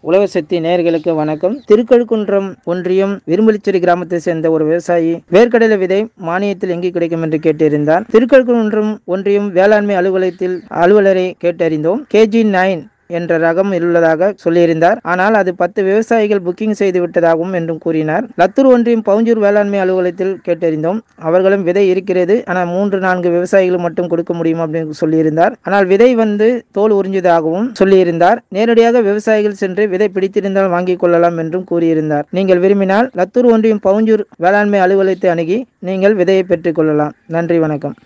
உழவர் சக்தி நேயர்களுக்கு வணக்கம் திருக்கழுக்குன்றம் ஒன்றியம் விரும்பலிச்சேரி கிராமத்தை சேர்ந்த ஒரு விவசாயி வேர்க்கடலை விதை மானியத்தில் எங்கு கிடைக்கும் என்று கேட்டிருந்தார் திருக்கழுக்குன்றம் ஒன்றியம் வேளாண்மை அலுவலகத்தில் அலுவலரை கேட்டறிந்தோம் கேஜி நைன் என்ற ரகம் உள்ளதாக சொல்லியிருந்தார் ஆனால் அது பத்து விவசாயிகள் புக்கிங் செய்து விட்டதாகவும் என்றும் கூறினார் லத்தூர் ஒன்றியம் பவுஞ்சூர் வேளாண்மை அலுவலகத்தில் கேட்டறிந்தோம் அவர்களும் விதை இருக்கிறது ஆனால் மூன்று நான்கு விவசாயிகள் மட்டும் கொடுக்க முடியும் அப்படின்னு சொல்லியிருந்தார் ஆனால் விதை வந்து தோல் உறிஞ்சதாகவும் சொல்லியிருந்தார் நேரடியாக விவசாயிகள் சென்று விதை பிடித்திருந்தால் வாங்கிக் கொள்ளலாம் என்றும் கூறியிருந்தார் நீங்கள் விரும்பினால் லத்தூர் ஒன்றியம் பவுஞ்சூர் வேளாண்மை அலுவலகத்தை அணுகி நீங்கள் விதையை பெற்றுக் கொள்ளலாம் நன்றி வணக்கம்